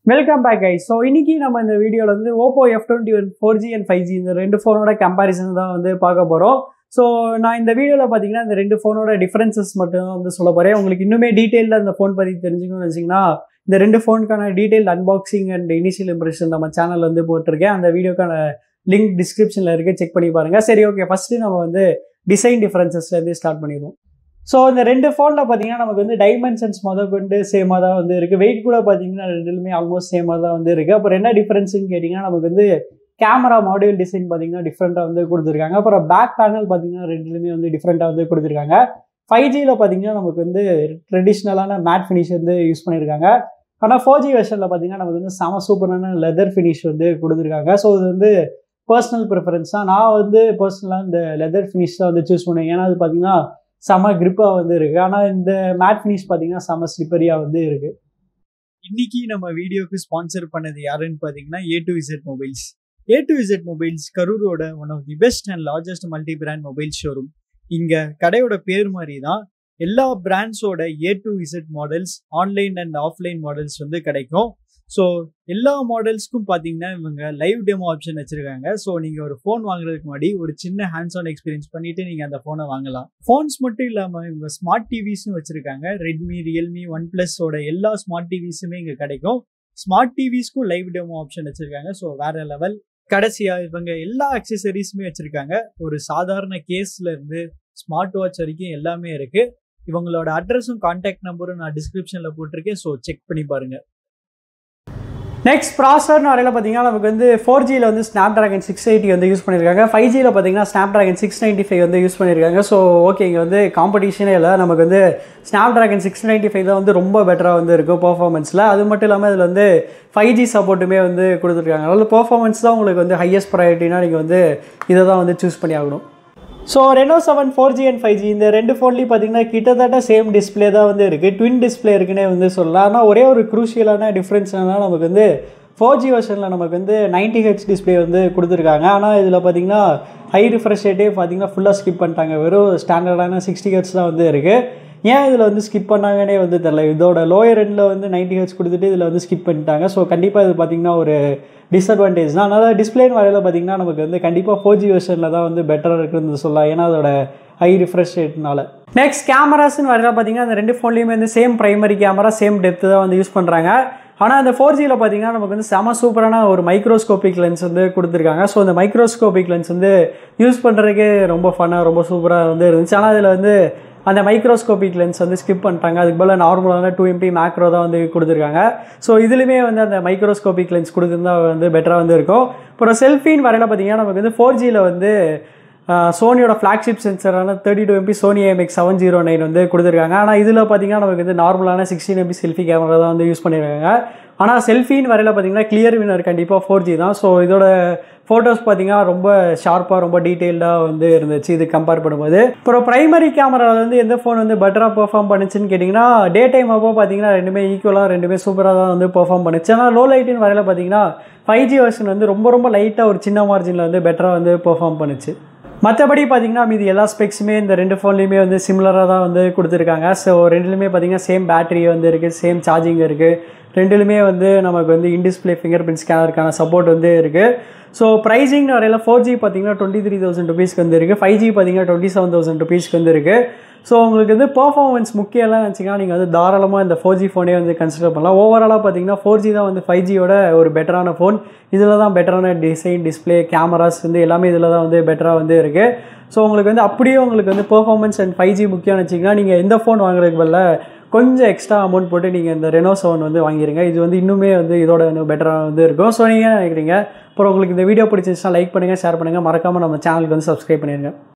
welcome back I so இன்னைக்கு நம்ம இந்த வீடியோவில் வந்து Oppo F twenty one four G and five G இந்த ரெண்டு ஃபோனோட கம்பேரிசன் தான் வந்து பார்க்க போகிறோம் ஸோ நான் இந்த வீடியோவில் பார்த்தீங்கன்னா இந்த ரெண்டு ஃபோனோட டிஃப்ரென்சஸ் மட்டும் தான் வந்து சொல்ல போகிறேன் உங்களுக்கு இன்னுமே டீட்டெயிலில் அந்த ஃபோன் பற்றி தெரிஞ்சுக்கணும்னு வச்சிங்கன்னா இந்த ரெண்டு ஃபோனுக்கான detail unboxing and initial impression நம்ம சேனல் வந்து போட்டிருக்கேன் அந்த வீடியோக்கான லிங்க் டிஸ்கிரிப்ஷனில் இருக்குது செக் பண்ணி பாருங்கள் சரி ஓகே ஃபஸ்ட்டு நம்ம வந்து டிசைன் டிஃப்ரென்சஸ்லேருந்து ஸ்டார்ட் பண்ணிடுவோம் ஸோ இந்த ரெண்டு ஃபோனில் பார்த்தீங்கன்னா நமக்கு வந்து டைமென்ஷன்ஸ் மொதல் கொண்டு சேமாக தான் வந்து இருக்குது வெயிட் கூட பார்த்தீங்கன்னா ரெண்டுலுமே ஆல்மோஸ்ட் சேமாக தான் வந்து இருக்குது அப்புறம் என்ன டிஃப்ரென்ஸ்னு கேட்டிங்கன்னா நமக்கு வந்து கேமரா மாடியூல் டிசைன் பார்த்தீங்கன்னா டிஃப்ரெண்ட்டாக வந்து கொடுத்துருக்காங்க அப்புறம் பேக் பேனல் பார்த்தீங்கன்னா ரெண்டுலுமே வந்து டிஃப்ரெண்ட்டாக வந்து கொடுத்துருக்காங்க ஃபைவ் ஜியில் பார்த்தீங்கன்னா நமக்கு வந்து ட்ரெடிஷ்னலான மேட் ஃபினிஷ் வந்து யூஸ் பண்ணியிருக்காங்க ஆனால் ஃபோர் ஜி வெர்ஷனில் பார்த்தீங்கன்னா நமக்கு வந்து செம சூப்பரான லெதர் ஃபினிஷ் வந்து கொடுத்துருக்காங்க ஸோ இது வந்து பர்சனல் ப்ரிஃபரன்ஸ் தான் நான் வந்து பர்சனலாக இந்த லெதர் ஃபினிஷ் தான் வந்து சூஸ் பண்ணுவேன் ஏன்னா அது பார்த்தீங்கன்னா செம கிரிப்பாக வந்து இருக்குது ஆனால் இந்த மேட் ஃபினிஷ் பார்த்தீங்கன்னா செம ஸ்லிப்பரியாக வந்து இருக்குது இன்னைக்கு நம்ம வீடியோக்கு ஸ்பான்சர் பண்ணது யாருன்னு பார்த்தீங்கன்னா A to Z mobiles A to Z mobiles கரூரோட one of the best and largest multi brand mobile showroom இங்கே கடையோட பேர் மாதிரி தான் எல்லா பிராண்ட்ஸோட A to Z models online and offline models வந்து கிடைக்கும் ஸோ எல்லா மாடல்ஸ்க்கும் பார்த்தீங்கன்னா இவங்க லைவ் டெமோ ஆப்ஷன் வச்சிருக்காங்க ஸோ நீங்கள் ஒரு ஃபோன் வாங்குறதுக்கு முன்னாடி ஒரு சின்ன ஹேண்ட்ஸ் ஆன் எக்ஸ்பீரியன்ஸ் பண்ணிட்டு நீங்கள் அந்த ஃபோனை வாங்கலாம் ஃபோன்ஸ் மட்டும் இல்லாமல் இவங்க ஸ்மார்ட் டிவிஸும் வச்சிருக்காங்க ரெட்மி ரியல்மி ஒன் பிளஸோட எல்லா ஸ்மார்ட் டிவிஸுமே இங்கே கிடைக்கும் ஸ்மார்ட் டிவிஸ்க்கும் லைவ் டெமோ ஆப்ஷன் வச்சிருக்காங்க ஸோ வேற லெவல் கடைசியாக இவங்க எல்லா அக்சசரிஸுமே வச்சிருக்காங்க ஒரு சாதாரண கேஸ்ல இருந்து ஸ்மார்ட் வாட்ச் வரைக்கும் எல்லாமே இருக்கு இவங்களோட அட்ரஸும் கான்டாக்ட் நம்பரும் நான் டிஸ்கிரிப்ஷனில் போட்டிருக்கேன் ஸோ செக் பண்ணி பாருங்க நெக்ஸ்ட் ப்ராசர்னு வரையில் பார்த்தீங்கன்னா நமக்கு வந்து ஃபோர் ஜியில் வந்து ஸ்னாப் ட்ராகன் சிக்ஸ் எயிட்டி வந்து யூஸ் பண்ணியிருக்காங்க ஃபைவ் ஜியில் பார்த்தீங்கன்னா Snapdragon six ninety five வந்து யூஸ் பண்ணியிருக்காங்க ஸோ ஓகே இங்கே வந்து காம்படிஷனே இல்லை நமக்கு வந்து Snapdragon six ninety five தான் வந்து ரொம்ப பெட்டராக வந்து இருக்கும் பர்ஃபார்மன்ஸில் அது மட்டும் இல்லாமல் இதில் வந்து ஃபைவ் ஜி சப்போர்ட்டுமே வந்து கொடுத்துருக்காங்க அதாவது பர்ஃபார்மன்ஸ் தான் உங்களுக்கு வந்து ஹையஸ்ட் ப்ரையாரிட்டினா நீங்கள் வந்து இதை தான் வந்து சூஸ் பண்ணி ஆகணும் so Reno seven four G and five G இந்த ரெண்டு ஃபோன்லேயும் பார்த்தீங்கன்னா கிட்டத்தட்ட சேம் டிஸ்பிளே தான் வந்து இருக்குது ட்வின் டிஸ்பிளே இருக்குன்னே வந்து சொல்லலாம் ஆனால் ஒரே ஒரு குரூஷியலான டிஃப்ரென்ஸ் என்னன்னா நமக்கு வந்து ஃபோர் ஜி வெர்ஷனில் நமக்கு வந்து நைன்டி ஹெச் டிஸ்பிளே வந்து கொடுத்துருக்காங்க ஆனால் இதில் பார்த்தீங்கன்னா ஹை ரிஃப்ரெஷ் ரேட்டே பார்த்தீங்கன்னா ஃபுல்லாக ஸ்கிப் பண்ணிட்டாங்க வெறும் ஸ்டாண்டர்டான சிக்ஸ்டி ஹெட்ஸ் தான் வந்து இருக்குது ஏன் இதில் வந்து ஸ்கிப் பண்ணாங்கன்னே வந்து தெரில இதோட லோயர் எண்டில் வந்து நைன்டி ஹெச் கொடுத்துட்டு இதில் வந்து ஸ்கிப் பண்ணிட்டாங்க ஸோ கண்டிப்பாக இது பார்த்தீங்கன்னா ஒரு டிஸ்அட்வான்டேஜ் தான் அதனால் டிஸ்பிளேன்னு வரையில் பார்த்தீங்கன்னா நமக்கு வந்து கண்டிப்பாக ஃபோர் ஜி வெர்ஷனில் தான் வந்து பெட்டராக இருக்குன்னு சொல்லலாம் ஏன்னா அதோட ஹை ரிஃப்ரெஷ் ரேட்னால நெக்ஸ்ட் கேமராஸ்னு வரையில் பார்த்தீங்கன்னா அந்த ரெண்டு ஃபோன்லேயுமே வந்து same primary camera same depth தான் வந்து யூஸ் பண்ணுறாங்க ஆனால் அந்த ஃபோர் ஜியில் பார்த்தீங்கன்னா நமக்கு வந்து செம சூப்பரான ஒரு மைக்ரோஸ்கோபிக் லென்ஸ் வந்து கொடுத்துருக்காங்க ஸோ அந்த மைக்ரோஸ்கோபிக் லென்ஸ் வந்து யூஸ் பண்ணுறதுக்கே ரொம்ப ஃபன்னாக ரொம்ப சூப்பராக வந்து இருந்துச்சு ஆனால் அதில் வந்து அந்த மைக்ரோஸ்கோபிக் லென்ஸ் வந்து ஸ்கிப் பண்ணிட்டாங்க அதுக்கு பதில் நார்மலான டூ எம்பி மேக்ரோ தான் வந்து கொடுத்துருக்காங்க ஸோ இதுலேயுமே வந்து அந்த மைக்ரோஸ்கோபிக் லென்ஸ் கொடுத்துருந்தா வந்து பெட்டராக வந்து இருக்கும் அப்புறம் செல்ஃபின்னு வரையில் பார்த்தீங்கன்னா நமக்கு வந்து ஃபோர் ஜியில் வந்து சோனியோட ஃப்ளாக்ஷிப் சென்சரான thirty two MP Sony MX seven zero nine வந்து கொடுத்துருக்காங்க ஆனால் இதில் பார்த்தீங்கன்னா நமக்கு வந்து நார்மலான சிக்ஸ்டீன் எம்பி செல்ஃபி கேமரா தான் வந்து யூஸ் பண்ணியிருக்காங்க ஆனால் செல்ஃபின்னு வரையில் பார்த்தீங்கன்னா கிளியர் வினர் கண்டிப்பாக ஃபோர் ஜி தான் ஸோ இதோட ஃபோட்டோஸ் பார்த்தீங்கன்னா ரொம்ப ஷார்ப்பாக ரொம்ப டீட்டெயில்டாக வந்து இருந்துச்சு இது கம்பேர் பண்ணும்போது அப்புறம் ப்ரைமரி கேமராவில் வந்து எந்த ஃபோன் வந்து பெட்டராக பெர்ஃபார்ம் பண்ணுச்சுன்னு கேட்டிங்கன்னா டே டைம் அப்போ பார்த்தீங்கன்னா ரெண்டுமே ஈக்குவலாக ரெண்டுமே சூப்பராக தான் வந்து பெர்ஃபார்ம் பண்ணுச்சு ஆனால் லோ லைட்டின் வரையில் பார்த்தீங்கன்னா ஃபைவ் ஜி வெர்ஷன் வந்து ரொம்ப ரொம்ப லைட்டாக ஒரு சின்ன மார்ஜினில் வந்து பெட்டராக வந்து பெர்ஃபார்ம் பண்ணுச்சு மற்றபடி பார்த்தீங்கன்னா மீதி எல்லா ஸ்பெக்ஸுமே இந்த ரெண்டு ஃபோன்லேயுமே வந்து சிமிலராக தான் வந்து கொடுத்துருக்காங்க ஸோ ரெண்டுலேயுமே பார்த்தீங்கன்னா சேம் பேட்டரி வந்து இருக்குது சேம் சார்ஜிங் இருக்குது ரெண்டுலுமே வந்து நமக்கு வந்து இன்டிஸ்பிளே ஃபிங்கர் பிரிண்ட் ஸ்கேனருக்கான சப்போர்ட் வந்து இருக்குது ஸோ ப்ரைஸிங் வரையில் ஃபோர் ஜி பார்த்தீங்கன்னா டுவெண்ட்டி த்ரீ தௌசண்ட் ருபீஸ்க்கு வந்து இருக்குது ஃபைவ் ஜி பார்த்தீங்கன்னா டுவெண்ட்டி செவன் தௌசண்ட் ருபீஸ்க்கு வந்து இருக்குது ஸோ உங்களுக்கு வந்து பர்ஃபார்மன்ஸ் முக்கியம்லாம் நினச்சிங்கன்னா நீங்கள் வந்து தாராளமாக இந்த ஃபோர் ஜி ஃபோனே வந்து கன்சிடர் பண்ணலாம் ஓவராலாக பார்த்தீங்கன்னா ஃபோர் ஜி தான் வந்து ஃபைவ் ஜியோட ஒரு பெட்டரான ஃபோன் இதில் தான் பெட்டரான டிசைன் டிஸ்பிளே கேமராஸ் வந்து எல்லாமே இதில் தான் வந்து பெட்டராக வந்து இருக்குது ஸோ உங்களுக்கு வந்து அப்படியே உங்களுக்கு வந்து பர்ஃபார்மன்ஸ் அண்ட் ஃபைவ் ஜி முக்கியம்னு வச்சிங்கன்னா நீங்கள் எந்த ஃபோன் வாங்குறதுக்கு பதில் கொஞ்சம் எக்ஸ்ட்ரா அமௌண்ட் போட்டு நீங்கள் இந்த ரெனோ செவன் வந்து வாங்கிடுங்க இது வந்து இன்னுமே வந்து இதோட இன்னும் பெட்டராக வந்து இருக்கும் ஸோ நீங்கள் நினைக்கிறீங்க அப்புறம் உங்களுக்கு இந்த வீடியோ பிடிச்சிருந்துச்சுன்னா லைக் பண்ணுங்கள் ஷேர் பண்ணுங்கள் மறக்காமல் நம்ம சேனலுக்கு வந்து சப்ஸ்கிரைப் பண்ணிடுங்க